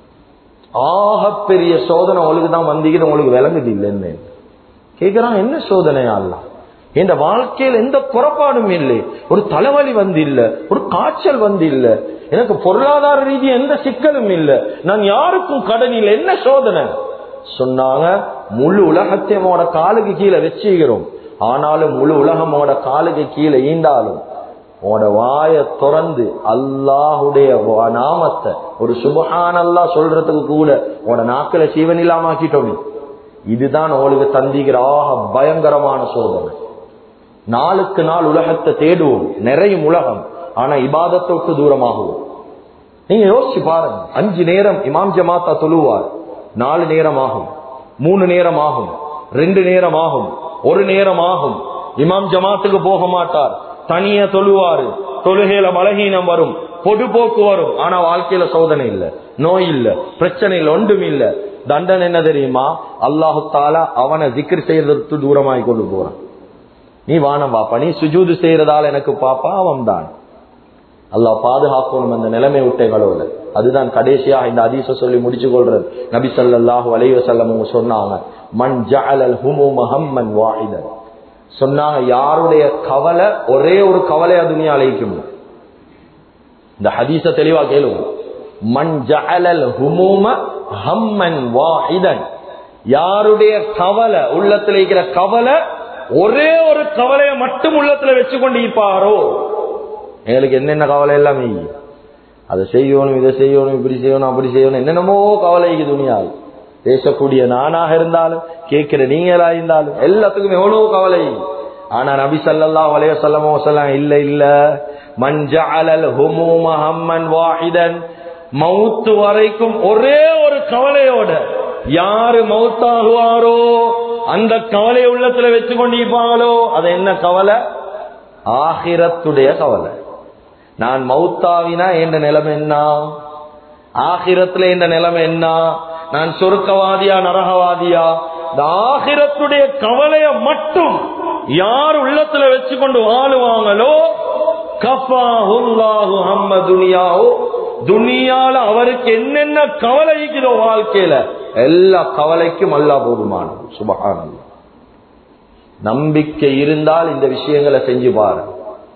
ஆகப்பெரிய சோதனை உங்களுக்கு தான் வந்தீங்க உங்களுக்கு விளங்குது இல்லைன்னு கேக்குறான் என்ன சோதனை ஆகலாம் என் வாழ்க்கையில் எந்த குறைபாடும் இல்லை ஒரு தலைவலி வந்து இல்ல ஒரு காய்ச்சல் வந்து இல்ல எனக்கு பொருளாதார ரீதி எந்த சிக்கலும் இல்ல நான் யாருக்கும் கடன் இல்லை என்ன சோதனை சொன்னாங்க முழு உலகத்தையோட காலுக்கு கீழே வச்சுக்கிறோம் ஆனாலும் முழு உலகமோட காலுக்கு கீழே ஈண்டாலும் உன்னோட வாய திறந்து அல்லாஹுடைய வா- நாமத்தை ஒரு சுபஹான் அல்லா சொல்றதுக்கு கூட உன்னோட நாக்கில சீவன் இல்லாம ஆக்கிட்டோமே இதுதான் உங்களுக்கு தந்திக்கிற ஆக பயங்கரமான சோதனை நாளுக்கு நாள் உலகத்தை தேடுவோம் நிறையும் உலகம் ஆனா இபாதத்தை விட்டு தூரமாகுவோம் நீங்க யோசிச்சு பாருங்க அஞ்சு நேரம் இமாம் ஜமாத்தா தொழுவார் நாலு நேரம் ஆகும் மூணு நேரம் ஆகும் ரெண்டு நேரம் ஆகும் ஒரு நேரம் ஆகும் இமாம் ஜமாத்துக்கு போக மாட்டார் தனியா தொழுவாரு தொழுகையில பலகீனம் வரும் பொடுபோக்கு வரும் ஆனா வாழ்க்கையில சோதனை இல்ல நோய் இல்ல பிரச்சனை இல்ல ஒன்றும் இல்ல தண்டனை என்ன தெரியுமா அல்லாஹு தாலா அவனை ஜிக்ர் செய்யறதுக்கு தூரமாய் கொண்டு போறான் நீ வானம் பாப்பா நீ சுஜூது செய்யறதால எனக்கு பாப்பா அவன் தான் அல்லாஹ் பாதுகாக்கணும் அந்த நிலைமை விட்டைகளோட அதுதான் கடைசியா இந்த அதீச சொல்லி முடிச்சு கொள்றது நபி ஸல்லல்லாஹு அலைஹி வஸல்லம் அவங்க சொன்னாங்க மன் ஜஅலல் ஹுமூம ஹம்மன் வாஹிதன் சொன்னாங்க யாருடைய கவலை ஒரே ஒரு கவலையா துனியா அழைக்கும் இந்த ஹதீஸ தெளிவா கேளுங்க மன் ஜஅலல் ஹுமூம ஹம்மன் வாஹிதன் யாருடைய கவலை உள்ளத்துல இருக்கிற கவலை ஒரே ஒரு கவலையை மட்டும் உள்ளத்துல வச்சு கொண்டு இருப்பாரோ எங்களுக்கு என்னென்ன கவலை எல்லாமே அதை செய்யணும் இதை செய்யணும் இப்படி செய்யணும் அப்படி செய்யணும் என்னென்னமோ கவலைக்கு துணியாது பேசக்கூடிய நானாக இருந்தாலும் கேட்கிற நீங்களா இருந்தாலும் எல்லாத்துக்கும் எவ்வளவு கவலை ஆனா நபி சல்லா வலைய சொல்லமோ சொல்ல இல்ல இல்ல மஞ்சள் ஹுமூம ஹம்மன் வாஹிதன் மவுத்து வரைக்கும் ஒரே ஒரு கவலையோட யாரு மவுத்தாகுவாரோ அந்த கவலை உள்ளத்துல வச்சு கொண்டிருப்பாங்களோ அது என்ன கவலை ஆகிரத்துடைய கவலை நான் மௌத்தாவினா என்ற நிலைமை என்ன ஆகிரத்துல என்ற நிலைமை என்ன நான் சொருக்கவாதியா நரகவாதியா இந்த ஆகிரத்துடைய கவலைய மட்டும் யார் உள்ளத்துல வச்சு கொண்டு வாழுவாங்களோ கஃபாஹுல்லாஹு ஹம்ம துனியாவோ துனியால அவருக்கு என்னென்ன கவலை இருக்குதோ வாழ்க்கையில எல்லா கவலைக்கும் அல்லா போதுமானது சுபகானம் நம்பிக்கை இருந்தால் இந்த விஷயங்களை செஞ்சு பாரு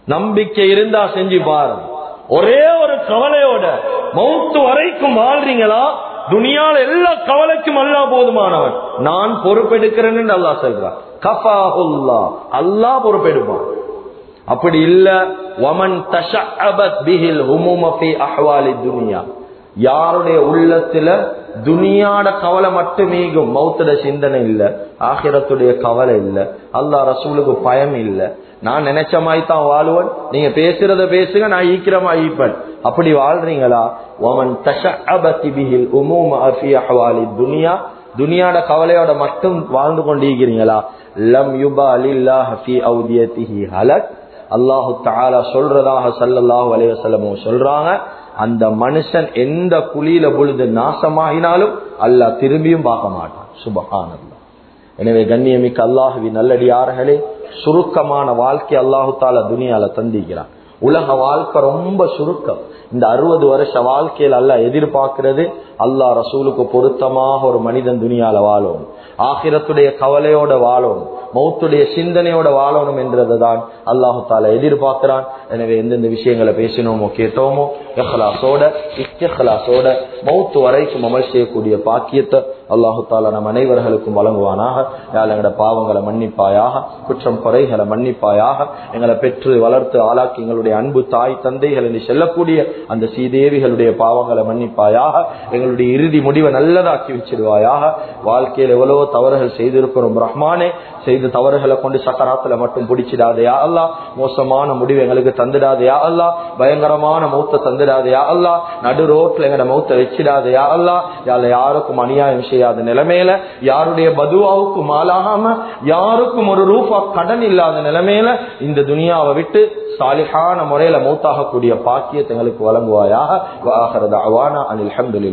நம்பிக்கை இருந்தா செஞ்சு பாருங்க ஒரே ஒரு கவலையோட மௌத்து வரைக்கும் வாழ்றீங்களா துனியால எல்லா கவலைக்கும் அல்லா போதுமானவன் நான் பொறுப்பெடுக்கிறேன்னு அல்லா சொல்றான் கஃபாஹுல்லா அல்லாஹ் பொறுப்பெடுப்பான் அப்படி இல்ல வமன் தஷஅபத் பிஹில் ஹுமும ஃபீ அஹ்வாலி துனியா யாருடைய உள்ளத்துல துனியாட கவலை மட்டும் மீகும் மௌத்தட சிந்தனை இல்ல ஆகிரத்துடைய கவலை இல்ல அல்லாஹ் ரசூலுக்கு பயம் இல்ல நான் நினைச்ச மாதிரி தான் வாழ்வன் நீங்க பேசுறத பேசுங்க நான் ஈக்கிரமா ஈப்பன் அப்படி வாழ்றீங்களா ஒமன் தஷஅபத் பிஹில் ஹுமும ஃபீ அஹ்வாலி துனியா துனியாட கவலையோட மட்டும் வாழ்ந்து கொண்டிருக்கிறீங்களா லம் யுபா அலில்லாஹ் ஃபீ அவுதியத்திஹி ஹலக் அல்லாஹு தாலா சொல்றதாக சல்லல்லாஹு அலைவசல்லமும் சொல்றாங்க அந்த மனுஷன் எந்த குழியில பொழுது நாசமாகினாலும் அல்லாஹ் திரும்பியும் பார்க்க மாட்டான் சுபஹானல்லா எனவே கண்ணியமிக்க அல்லாஹுவி நல்லடியார்களே சுருக்கமான வாழ்க்கை அல்லாஹு தாலா துனியால தந்திக்கிறான் உலக வாழ்க்கை ரொம்ப சுருக்கம் இந்த அறுபது வருஷ வாழ்க்கையில் அல்ல எதிர்பார்க்கிறது அல்லாஹ் ரசூலுக்கு பொருத்தமாக ஒரு மனிதன் துனியால வாழணும் ஆகிரத்துடைய கவலையோட வாழணும் மௌத்துடைய சிந்தனையோட வாழணும் என்றதை தான் அல்லாஹு தாலா எதிர்பார்க்கிறான் எனவே எந்தெந்த விஷயங்களை பேசினோமோ கேட்டோமோ எஹ்லாசோட இக்கலாசோட மௌத்து வரைக்கும் அமல் செய்யக்கூடிய பாக்கியத்தை அல்லாஹு தாலா நம் அனைவர்களுக்கும் வழங்குவானாக யாழ் எங்களோட பாவங்களை மன்னிப்பாயாக குற்றம் குறைகளை மன்னிப்பாயாக எங்களை பெற்று வளர்த்து ஆளாக்கி எங்களுடைய அன்பு தாய் தந்தைகள் என்று செல்லக்கூடிய அந்த சீதேவிகளுடைய பாவங்களை மன்னிப்பாயாக எங்களுடைய இறுதி முடிவை நல்லதாக்கி வச்சிடுவாயாக வாழ்க்கையில் எவ்வளவோ தவறுகள் செய்திருக்கிறோம் ரஹ்மானே செய்த தவறுகளை கொண்டு சக்கராத்துல மட்டும் பிடிச்சிடாதையா அல்லா மோசமான முடிவு எங்களுக்கு தந்துடாதையா அல்லா பயங்கரமான மௌத்த தந்துடாதையா அல்லா நடு ரோட்ல எங்கட மௌத்த வச்சிடாதையா அல்லா யால யாருக்கும் அநியாயம் செய்யாத நிலைமையில யாருடைய பதுவாவுக்கும் ஆளாகாம யாருக்கும் ஒரு ரூபா கடன் இல்லாத நிலைமையில இந்த துனியாவை விட்டு சாலிஹான முறையில மௌத்தாகக்கூடிய பாக்கியத்தை எங்களுக்கு வழங்குவாயாக அனில் அஹமதுல்லா